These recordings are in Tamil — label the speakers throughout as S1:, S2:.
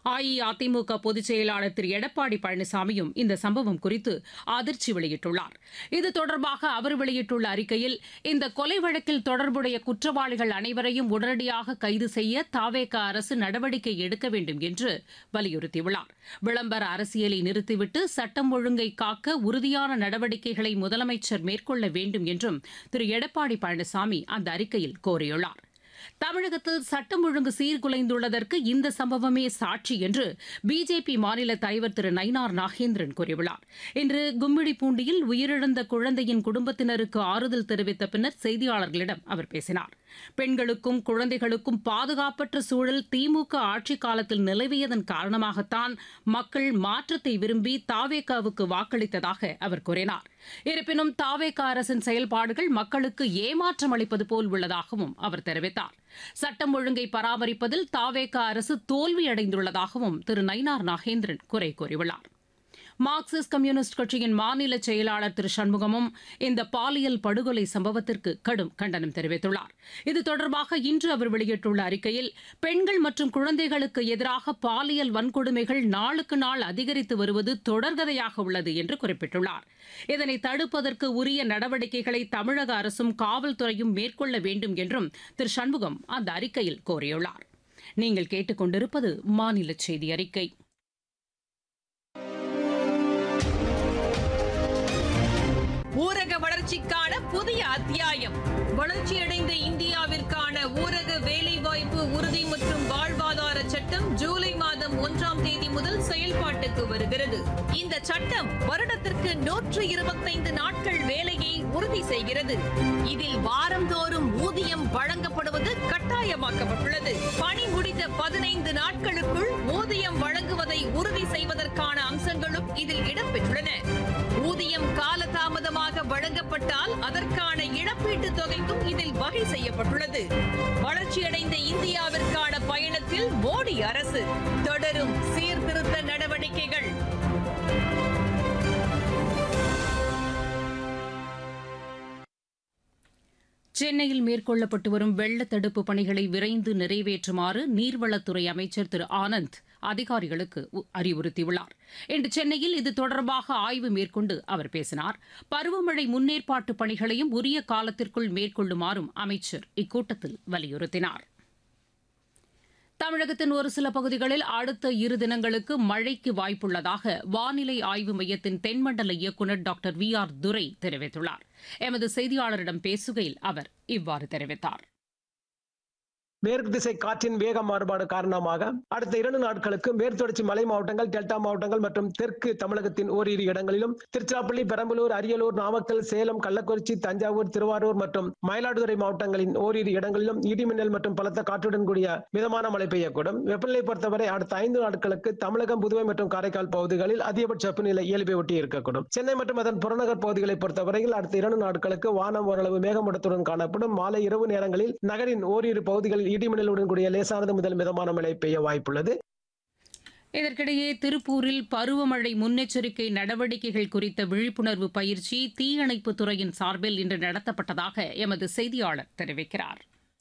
S1: அஇஅதிமுக பொதுச் செயலாளர் திரு எடப்பாடி பழனிசாமியும் இந்த சம்பவம் குறித்து அதிர்ச்சி வெளியிட்டுள்ளார் இது தொடர்பாக அவர் வெளியிட்டுள்ள அறிக்கையில் இந்த கொலை வழக்கில் தொடர்புடைய குற்றவாளிகள் அனைவரையும் உடனடியாக கைது செய்ய தாவேக அரசு நடவடிக்கை எடுக்க வேண்டும் என்று வலியுறுத்தியுள்ளார் விளம்பர அரசியலை நிறுத்திவிட்டு சட்டம் ஒழுங்கை காக்க உறுதியான நடவடிக்கைகளை முதலமைச்சர் மேற்கொள்ள வேண்டும் என்றும் திரு எடப்பாடி பழனிசாமி அந்த அறிக்கையில் கோரியுள்ளார் தமிழகத்தில் சட்டம் ஒழுங்கு சீர்குலைந்துள்ளதற்கு இந்த சம்பவமே சாட்சி என்று பிஜேபி மாநில தலைவர் திரு நயினார் நாகேந்திரன் கூறியுள்ளார் இன்று கும்மிடிப்பூண்டியில் உயிரிழந்த குழந்தையின் குடும்பத்தினருக்கு ஆறுதல் தெரிவித்த பின்னர் செய்தியாளர்களிடம் அவர் பேசினார் பெண்களுக்கும் குழந்தைகளுக்கும் பாதுகாப்பற்ற சூழல் திமுக ஆட்சிக் காலத்தில் நிலவியதன் காரணமாகத்தான் மக்கள் மாற்றத்தை விரும்பி தாவேகாவுக்கு வாக்களித்ததாக அவர் கூறினார் இருப்பினும் தாவேக அரசின் செயல்பாடுகள் மக்களுக்கு ஏமாற்றம் அளிப்பது போல் உள்ளதாகவும் அவர் தெரிவித்தார் சட்டம் ஒழுங்கை பராமரிப்பதில் தாவேக அரசு தோல்வியடைந்துள்ளதாகவும் திரு நயினார் நாகேந்திரன் குறை கூறியுள்ளார் மார்க்சிஸ்ட் கம்யூனிஸ்ட் கட்சியின் மாநில செயலாளர் திரு சண்முகமும் இந்த பாலியல் படுகொலை சம்பவத்திற்கு கடும் கண்டனம் தெரிவித்துள்ளார் இது தொடர்பாக இன்று அவர் வெளியிட்டுள்ள அறிக்கையில் பெண்கள் மற்றும் குழந்தைகளுக்கு எதிராக பாலியல் வன்கொடுமைகள் நாளுக்கு நாள் அதிகரித்து வருவது தொடர்கதையாக உள்ளது என்று குறிப்பிட்டுள்ளார் இதனை தடுப்பதற்கு உரிய நடவடிக்கைகளை தமிழக அரசும் காவல்துறையும் மேற்கொள்ள வேண்டும் என்றும் திரு சண்முகம் அந்த அறிக்கையில் கோரியுள்ளார் நீங்கள் கேட்டுக்கொண்டிருப்பது மாநில செய்தி அறிக்கை
S2: ஊரக வளர்ச்சிக்கான புதிய அத்தியாயம் வளர்ச்சியடைந்த இந்தியாவிற்கான ஊரக வேலைவாய்ப்பு உறுதி மற்றும் வாழ்வாதார சட்டம் ஜூலை மாதம் ஒன்றாம் தேதி முதல் செயல்பாட்டுக்கு வருகிறது இந்த சட்டம் வருடத்திற்கு நூற்று இருபத்தைந்து நாட்கள் வேலையை உறுதி செய்கிறது இதில் வாரந்தோறும் ஊதியம் வழங்கப்படுவது கட்டாயமாக்கப்பட்டுள்ளது பணி முடிந்த பதினைந்து நாட்களுக்குள் ஊதியம் வழங்குவதை உறுதி செய்வதற்கான அம்சங்களும் இதில் இடம்பெற்றுள்ளன ஊதியம் காலதாமதமாக வழங்கப்பட்டால் அதற்கான இழப்பீட்டுத் தொகைக்கும் இதில் வகை செய்யப்பட்டுள்ளது வளர்ச்சியடைந்த இந்தியாவிற்கான பயணத்தில் மோடி அரசு தொடரும் சீர்திருத்த நடவடிக்கைகள்
S1: சென்னையில் மேற்கொள்ளப்பட்டு வரும் வெள்ள தடுப்பு பணிகளை விரைந்து நிறைவேற்றுமாறு நீர்வளத்துறை அமைச்சர் திரு ஆனந்த் அதிகாரிகளுக்கு உ- அறிவுறுத்தியுள்ளார் இன்று சென்னையில் இது தொடர்பாக ஆய்வு மேற்கொண்டு அவர் பேசினார் பருவமழை முன்னேற்பாட்டு பணிகளையும் உரிய காலத்திற்குள் மேற்கொள்ளுமாறும் அமைச்சர் இக்கூட்டத்தில் வலியுறுத்தினார் தமிழகத்தின் ஒரு சில பகுதிகளில் அடுத்த இரு தினங்களுக்கு மழைக்கு வாய்ப்புள்ளதாக வானிலை ஆய்வு மையத்தின் தென்மண்டல இயக்குநர் டாக்டர் வி ஆர் துரை தெரிவித்துள்ளார் எமது செய்தியாளரிடம் பேசுகையில் அவர் இவ்வாறு தெரிவித்தார்
S3: மேற்கு திசை காற்றின் வேக மாறுபாடு காரணமாக அடுத்த இரண்டு நாட்களுக்கு மேற்தொடர்ச்சி மலை மாவட்டங்கள் டெல்டா மாவட்டங்கள் மற்றும் தெற்கு தமிழகத்தின் ஓரிரு இடங்களிலும் திருச்சிராப்பள்ளி பெரம்பலூர் அரியலூர் நாமக்கல் சேலம் கள்ளக்குறிச்சி தஞ்சாவூர் திருவாரூர் மற்றும் மயிலாடுதுறை மாவட்டங்களின் ஓரிரு இடங்களிலும் இடிமின்னல் மற்றும் பலத்த காற்றுடன் கூடிய மிதமான மழை பெய்யக்கூடும் வெப்பநிலை பொறுத்தவரை அடுத்த ஐந்து நாட்களுக்கு தமிழகம் புதுவை மற்றும் காரைக்கால் பகுதிகளில் அதிகபட்ச வெப்பநிலை இயல்பை ஒட்டி இருக்கக்கூடும் சென்னை மற்றும் அதன் புறநகர் பகுதிகளை பொறுத்தவரையில் அடுத்த இரண்டு நாட்களுக்கு வானம் ஓரளவு மேகமூட்டத்துடன் காணப்படும் மாலை இரவு நேரங்களில் நகரின் ஓரிரு பகுதிகளில் இடிமின்னலுடன் கூடிய லேசானது முதல் மிதமான மழை பெய்ய வாய்ப்புள்ளது
S1: இதற்கிடையே திருப்பூரில் பருவமழை முன்னெச்சரிக்கை நடவடிக்கைகள் குறித்த விழிப்புணர்வு பயிற்சி தீயணைப்புத் துறையின் சார்பில் இன்று நடத்தப்பட்டதாக எமது செய்தியாளர் தெரிவிக்கிறார்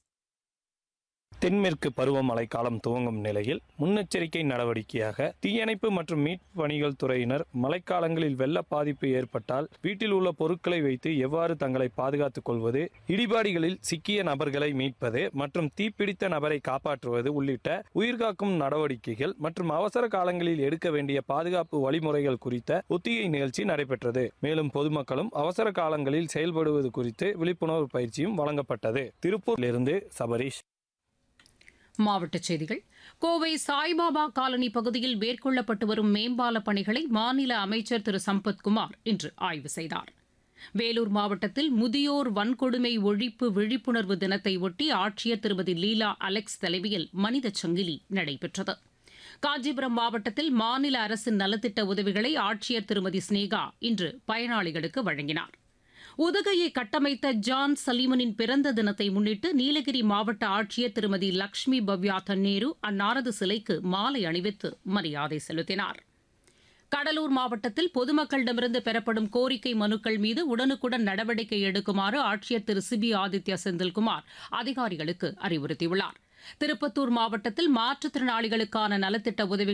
S4: தென்மேற்கு பருவமழை காலம் துவங்கும் நிலையில் முன்னெச்சரிக்கை நடவடிக்கையாக தீயணைப்பு மற்றும் மீட்பு பணிகள் துறையினர் மழைக்காலங்களில் வெள்ள பாதிப்பு ஏற்பட்டால் வீட்டில் உள்ள பொருட்களை வைத்து எவ்வாறு தங்களை பாதுகாத்துக் கொள்வது இடிபாடுகளில் சிக்கிய நபர்களை மீட்பது மற்றும் தீப்பிடித்த நபரை காப்பாற்றுவது உள்ளிட்ட உயிர்காக்கும் நடவடிக்கைகள் மற்றும் அவசர காலங்களில் எடுக்க வேண்டிய பாதுகாப்பு வழிமுறைகள் குறித்த ஒத்திகை நிகழ்ச்சி நடைபெற்றது மேலும் பொதுமக்களும் அவசர காலங்களில் செயல்படுவது குறித்து விழிப்புணர்வு பயிற்சியும் வழங்கப்பட்டது திருப்பூரிலிருந்து சபரீஷ்
S1: மாவட்டச் செய்திகள் கோவை சாய்பாபா காலனி பகுதியில் மேற்கொள்ளப்பட்டு வரும் மேம்பால பணிகளை மாநில அமைச்சர் திரு சம்பத்குமார் இன்று ஆய்வு செய்தார் வேலூர் மாவட்டத்தில் முதியோர் வன்கொடுமை ஒழிப்பு விழிப்புணர்வு தினத்தை ஒட்டி ஆட்சியர் திருமதி லீலா அலெக்ஸ் தலைமையில் மனித சங்கிலி நடைபெற்றது காஞ்சிபுரம் மாவட்டத்தில் மாநில அரசின் நலத்திட்ட உதவிகளை ஆட்சியர் திருமதி ஸ்னேகா இன்று பயனாளிகளுக்கு வழங்கினார் உதகையை கட்டமைத்த ஜான் சலீமனின் பிறந்த தினத்தை முன்னிட்டு நீலகிரி மாவட்ட ஆட்சியர் திருமதி லக்ஷ்மி பவ்யா தன்னேரு அன்னாரது சிலைக்கு மாலை அணிவித்து மரியாதை செலுத்தினார் கடலூர் மாவட்டத்தில் பொதுமக்களிடமிருந்து பெறப்படும் கோரிக்கை மனுக்கள் மீது உடனுக்குடன் நடவடிக்கை எடுக்குமாறு ஆட்சியர் திரு சிபி ஆதித்யா செந்தில்குமார் அதிகாரிகளுக்கு அறிவுறுத்தியுள்ளார் திருப்பத்தூர் மாவட்டத்தில் மாற்றுத்திறனாளிகளுக்கான நலத்திட்ட உதவி